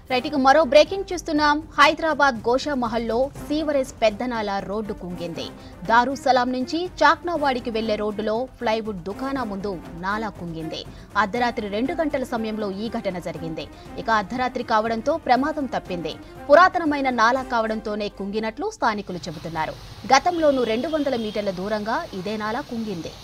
right ఇక మరో breaking చూస్తున్నాం హైదరాబాద్ గోషామహల్లో సీవరేజ్ పెద్దనాల రోడ్డు కుంగింది దారు సలాం నుంచి చాక్నావాడికి వెళ్లే రోడ్డులో ప్లైవుడ్ దుకాణం ముందు నాలా కుంగింది అర్ధరాత్రి రెండు గంటల సమయంలో ఈ ఘటన జరిగింది ఇక అర్ధరాత్రి కావడంతో ప్రమాదం తప్పింది పురాతనమైన నాలా కావడంతోనే కుంగినట్లు స్థానికులు చెబుతున్నారు గతంలోనూ రెండు వందల మీటర్ల దూరంగా ఇదే నాలా కుంగింది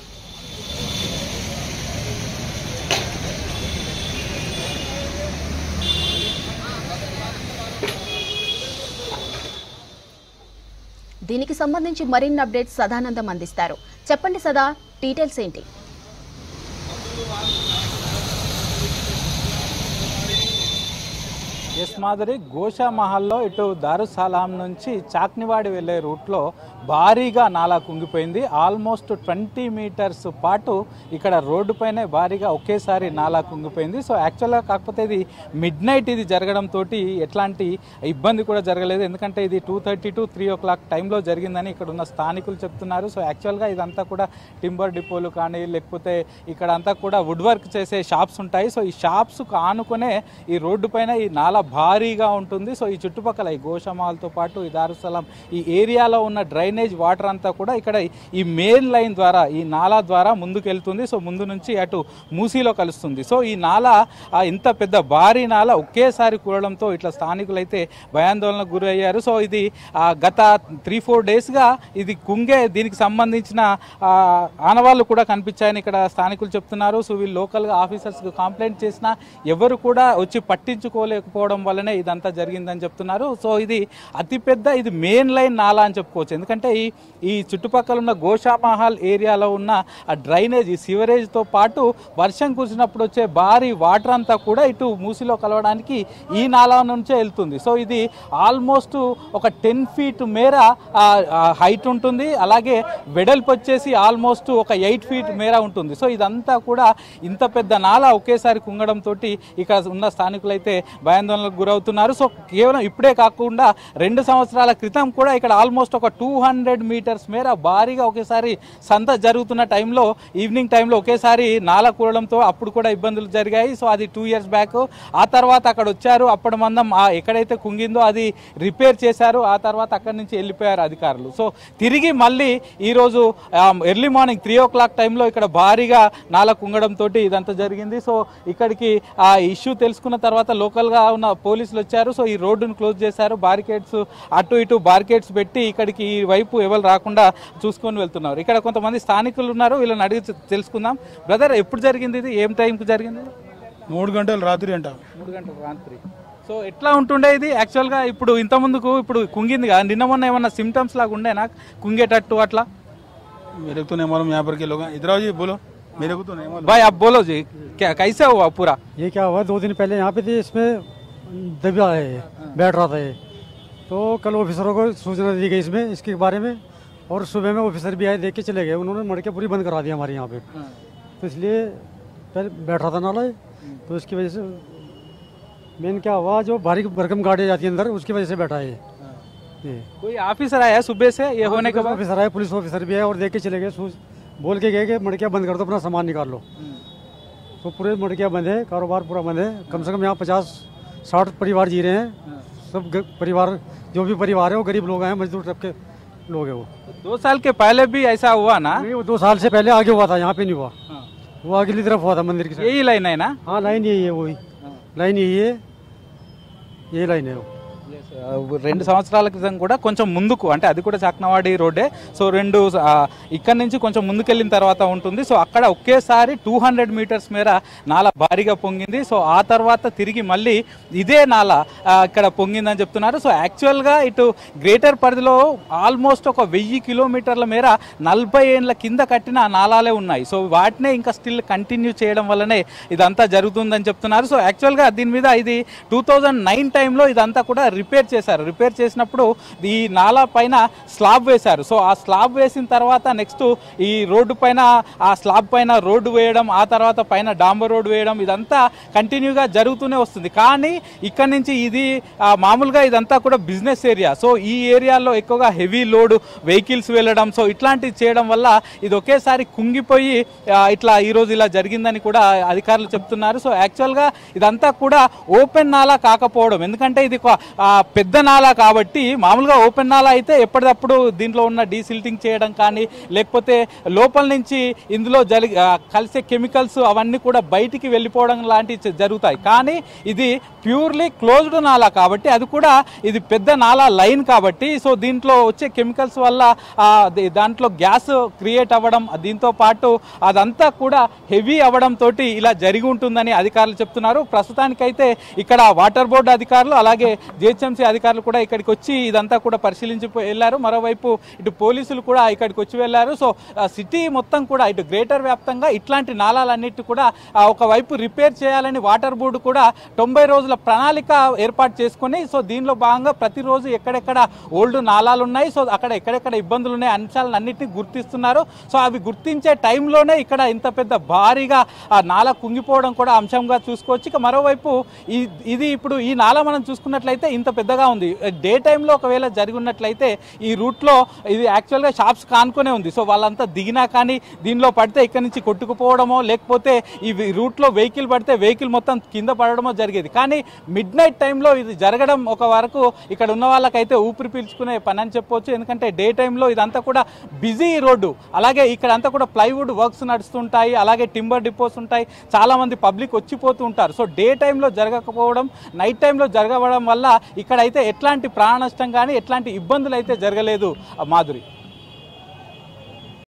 దీనికి సంబంధించి మరిన్ని అప్డేట్స్ సదానందం అందిస్తారు చెప్పండి సదా డీటెయిల్స్ ఏంటి ఎస్ మాదిరి గోషామహల్లో ఇటు దారుసాలాం నుంచి చాక్నివాడి వెళ్ళే రూట్లో భారీగా నాలా కుంగిపోయింది ఆల్మోస్ట్ ట్వంటీ మీటర్స్ పాటు ఇక్కడ రోడ్డు పైనే భారీగా ఒకేసారి నాలా కుంగిపోయింది సో యాక్చువల్గా కాకపోతే ఇది మిడ్ నైట్ ఇది జరగడంతో ఎట్లాంటి ఇబ్బంది కూడా జరగలేదు ఎందుకంటే ఇది two thirty to three o'clock టైంలో జరిగిందని ఇక్కడ ఉన్న స్థానికులు చెప్తున్నారు సో యాక్చువల్గా ఇదంతా కూడా టింబర్ డిపోలు కానీ లేకపోతే ఇక్కడ అంతా కూడా వుడ్ వర్క్ చేసే షాప్స్ ఉంటాయి సో ఈ షాప్స్ ఆనుకునే ఈ రోడ్డు పైన ఈ నాలా భారీగా ఉంటుంది సో ఈ చుట్టుపక్కల ఈ గోషమాల్తో పాటు ఈ దారుసలం ఈ ఏరియాలో ఉన్న డ్రైనేజ్ వాటర్ అంతా కూడా ఇక్కడ ఈ మెయిన్ లైన్ ద్వారా ఈ నాలా ద్వారా ముందుకు వెళ్తుంది సో ముందు నుంచి అటు మూసీలో కలుస్తుంది సో ఈ నాలా ఆ ఇంత పెద్ద భారీ నాల ఒకేసారి కూడడంతో ఇట్లా స్థానికులు అయితే భయాందోళనకు గురి అయ్యారు సో ఇది ఆ, గత త్రీ ఫోర్ డేస్గా ఇది కుంగే దీనికి సంబంధించిన ఆ, ఆనవాళ్ళు కూడా కనిపించాయని ఇక్కడ స్థానికులు చెప్తున్నారు సో వీళ్ళు లోకల్గా ఆఫీసర్స్కి కంప్లైంట్ చేసినా ఎవరు కూడా వచ్చి పట్టించుకోలేకపోవడం వల్లనే ఇదంతా జరిగిందని చెప్తున్నారు సో ఇది అతిపెద్ద ఇది మెయిన్ లైన్ నాలా అని చెప్పుకోవచ్చు ఎందుకంటే ఈ ఈ చుట్టుపక్కల ఉన్న గోషామహల్ ఏరియాలో ఉన్న ఆ డ్రైనేజ్ ఈ సివరేజ్తో పాటు వర్షం కురిసినప్పుడు వచ్చే భారీ వాటర్ అంతా కూడా ఇటు మూసిలో కలవడానికి ఈ నాలా నుంచే వెళ్తుంది సో ఇది ఆల్మోస్ట్ ఒక టెన్ ఫీట్ మేర హైట్ ఉంటుంది అలాగే వెడల్పు వచ్చేసి ఆల్మోస్ట్ ఒక ఎయిట్ ఫీట్ మేర ఉంటుంది సో ఇదంతా కూడా ఇంత పెద్ద నాల ఒకేసారి కుంగడంతో ఇక్కడ ఉన్న స్థానికులైతే భయాందోళనకు గురవుతున్నారు సో కేవలం ఇప్పుడే కాకుండా రెండు సంవత్సరాల క్రితం కూడా ఇక్కడ ఆల్మోస్ట్ ఒక టూ హండ్రెడ్ మీటర్స్ మేర భారీగా ఒకేసారి సంత జరుగుతున్న టైంలో ఈవినింగ్ టైంలో ఒకేసారి నాల కూడడంతో అప్పుడు కూడా ఇబ్బందులు జరిగాయి సో అది టూ ఇయర్స్ బ్యాక్ ఆ తర్వాత అక్కడ వచ్చారు అప్పటి మందం ఆ ఎక్కడైతే కుంగిందో అది రిపేర్ చేశారు ఆ తర్వాత అక్కడి నుంచి వెళ్ళిపోయారు అధికారులు సో తిరిగి మళ్ళీ ఈరోజు early morning three o'clock టైంలో ఇక్కడ భారీగా నాల కుంగడంతో ఇదంతా జరిగింది సో ఇక్కడికి ఆ ఇష్యూ తెలుసుకున్న తర్వాత లోకల్గా ఉన్న పోలీసులు వచ్చారు సో ఈ రోడ్డును క్లోజ్ చేశారు బారికేడ్స్ అటు ఇటు బారికేడ్స్ పెట్టి ఇక్కడికి ఈ వైపు ఎవరు రాకుండా చూసుకొని వెళ్తున్నారు ఇక్కడ కొంతమంది స్థానికులు ఉన్నారు వీళ్ళని అడిగి తె- తెలుసుకుందాం బ్రదర్ ఎప్పుడు జరిగింది ఇది ఏం టైంకి జరిగింది మూడు గంటలు రాత్రి అంట మూడు గంటల రాత్రి సో ఎట్లా ఉంటుండే ఇది యాక్చువల్గా ఇప్పుడు ఇంత ముందుకు ఇప్పుడు కుంగింది కదా నిన్న మొన్న ఏమన్నా సిమ్టమ్స్ లాగా ఉండేనా కుంగేటట్టు అట్లా मेरे को तो नहीं मालूम यहाँ पर के लोग हैं इधर आओ जी बोलो मेरे को तो नहीं मालूम भाई आप बोलो जी क्या कैसे हुआ पूरा ये क्या हुआ दो दिन पहले यहाँ पे थे इसमें दबा है बैठ रहा था ये तो कल ऑफिसरों को सूचना दी गई इसमें इसके बारे में और सुबह में ऑफिसर भी आए देख के चले गए उन्होंने मड़के पूरी बंद करा दी हमारे यहाँ पे तो इसलिए पहले बैठ रहा था नाला ये, तो इसकी वजह से मेन क्या हुआ जो भारी भरकम गाड़ी जाती है अंदर उसकी वजह से बैठा है ये ये कोई ऑफिसर आया सुबह से ये होने के बाद ऑफिसर आए पुलिस ऑफिसर भी आए और देख के चले गए सूच- बोल के गए कि मड़किया बंद कर दो अपना सामान निकाल लो तो पूरे मड़किया बंद है कारोबार पूरा बंद है कम से कम यहाँ पचास साठ परिवार जी रहे हैं सब ग- परिवार जो भी परिवार है वो गरीब लोग हैं मजदूर तबके लोग हैं वो दो साल के पहले भी ऐसा हुआ ना नहीं, वो दो साल से पहले आगे हुआ था यहाँ पे नहीं हुआ वो अगली तरफ हुआ था मंदिर की साइड यही लाइन है ना हाँ लाइन यही है वही लाइन यही है ये लाइन है वो రెండు సంవత్సరాల క్రితం కూడా కొంచెం ముందుకు అంటే అది కూడా చాక్నవాడి రోడ్డే సో రెండు ఆ, ఇక్కడ నుంచి కొంచెం ముందుకెళ్ళిన తర్వాత ఉంటుంది సో అక్కడ ఒకేసారి టూ హండ్రెడ్ మీటర్స్ మేర నాల భారీగా పొంగింది సో ఆ తర్వాత తిరిగి మళ్ళీ ఇదే నాల ఆ, ఇక్కడ పొంగిందని చెప్తున్నారు సో యాక్చువల్గా ఇటు గ్రేటర్ పరిధిలో ఆల్మోస్ట్ ఒక వెయ్యి కిలోమీటర్ల మేర నలభై ఏళ్ళ కింద కట్టిన ఆ నాలాలే ఉన్నాయి సో వాటినే ఇంకా స్టిల్ కంటిన్యూ చేయడం వల్లనే ఇదంతా జరుగుతుందని చెప్తున్నారు సో యాక్చువల్గా దీని మీద ఇది టూ థౌజండ్ నైన్ టైంలో ఇదంతా కూడా రిపేర్ చేశారు రిపేర్ చేసినప్పుడు ఈ నాలా పైన స్లాబ్ వేశారు సో ఆ స్లాబ్ వేసిన తర్వాత నెక్స్ట్ ఈ రోడ్డు పైన ఆ స్లాబ్ పైన రోడ్డు వేయడం ఆ తర్వాత పైన డాంబర్ రోడ్డు వేయడం ఇదంతా కంటిన్యూగా జరుగుతూనే వస్తుంది కానీ ఇక్కడ నుంచి ఇది ఆ, మామూలుగా ఇదంతా కూడా బిజినెస్ ఏరియా సో ఈ ఏరియాలో ఎక్కువగా హెవీ లోడ్ వెహికల్స్ వెళ్ళడం సో ఇట్లాంటివి చేయడం వల్ల ఇది ఒకేసారి కుంగిపోయి ఆ, ఇట్లా ఈరోజు ఇలా జరిగిందని కూడా అధికారులు చెప్తున్నారు సో యాక్చువల్గా ఇదంతా కూడా ఓపెన్ నాలా కాకపోవడం ఎందుకంటే ఇది ఒక, ఆ, పెద్ద నాలా కాబట్టి మామూలుగా ఓపెన్ నాలా అయితే ఎప్పటికప్పుడు దీంట్లో ఉన్న డీసిల్టింగ్ చేయడం కానీ లేకపోతే లోపల నుంచి ఇందులో జరి ఆ, కలిసే కెమికల్స్ అవన్నీ కూడా బయటికి వెళ్ళిపోవడం లాంటివి జ- జరుగుతాయి కానీ ఇది ప్యూర్లీ క్లోజ్డ్ నాలా కాబట్టి అది కూడా ఇది పెద్ద నాలా లైన్ కాబట్టి సో దీంట్లో వచ్చే కెమికల్స్ వల్ల ఆ, ది- దాంట్లో గ్యాస్ క్రియేట్ అవ్వడం దీంతో పాటు అదంతా కూడా హెవీ అవ్వడం తోటి ఇలా జరిగి ఉంటుందని అధికారులు చెప్తున్నారు ప్రస్తుతానికైతే ఇక్కడ వాటర్ బోర్డు అధికారులు అలాగే జిహెచ్ఎంసీ అధికారులు కూడా ఇక్కడికి వచ్చి ఇదంతా కూడా పరిశీలించి పో- వెళ్ళారు మరోవైపు ఇటు పోలీసులు కూడా ఇక్కడికి వచ్చి వెళ్ళారు సో ఆ, సిటీ మొత్తం కూడా ఇటు గ్రేటర్ వ్యాప్తంగా ఇట్లాంటి నాలాలన్నిటి కూడా ఆ, ఒకవైపు రిపేర్ చేయాలని వాటర్ బోర్డు కూడా తొంభై రోజుల ప్రణాళిక ఏర్పాటు చేసుకొని సో దీనిలో భాగంగా ప్రతిరోజు ఎక్కడెక్కడ ఓల్డ్ నాలాలు ఉన్నాయి సో అక్కడ ఎక్కడెక్కడ ఇబ్బందులు ఉన్నాయి అంశాలను అన్నింటినీ గుర్తిస్తున్నారు సో అవి గుర్తించే టైంలోనే ఇక్కడ ఇంత పెద్ద భారీగా ఆ నాల కుంగిపోవడం కూడా అంశంగా చూసుకోవచ్చు ఇక మరోవైపు ఈ ఇది ఇప్పుడు ఈ నాల మనం చూసుకున్నట్లయితే ఇంత పెద్దగా ఉంది డే టైంలో ఒకవేళ జరిగి ఉన్నట్లయితే ఈ రూట్లో ఇది యాక్చువల్గా షాప్స్ కానుకొనే ఉంది సో వాళ్ళంతా దిగినా కానీ దీనిలో పడితే ఇక్కడ నుంచి కొట్టుకుపోవడమో లేకపోతే ఈ వి- రూట్లో వెహికల్ పడితే వెహికల్ మొత్తం కింద పడడమో జరిగేది కానీ మిడ్ నైట్ టైంలో ఇది జరగడం ఒక వరకు ఇక్కడ ఉన్న వాళ్ళకైతే ఊపిరి పీల్చుకునే పని అని చెప్పొచ్చు ఎందుకంటే డే టైంలో ఇదంతా కూడా బిజీ రోడ్డు అలాగే ఇక్కడ అంతా కూడా ప్లైవుడ్ వర్క్స్ నడుస్తుంటాయి అలాగే టింబర్ డిపోస్ ఉంటాయి చాలా మంది పబ్లిక్ వచ్చిపోతూ ఉంటారు సో డే టైంలో జరగకపోవడం నైట్ టైంలో జరగడం వల్ల ఇక్కడైతే ఎట్లాంటి ప్రాణ నష్టం కానీ ఎట్లాంటి ఇబ్బందులు అయితే జరగలేదు ఆ మాధురి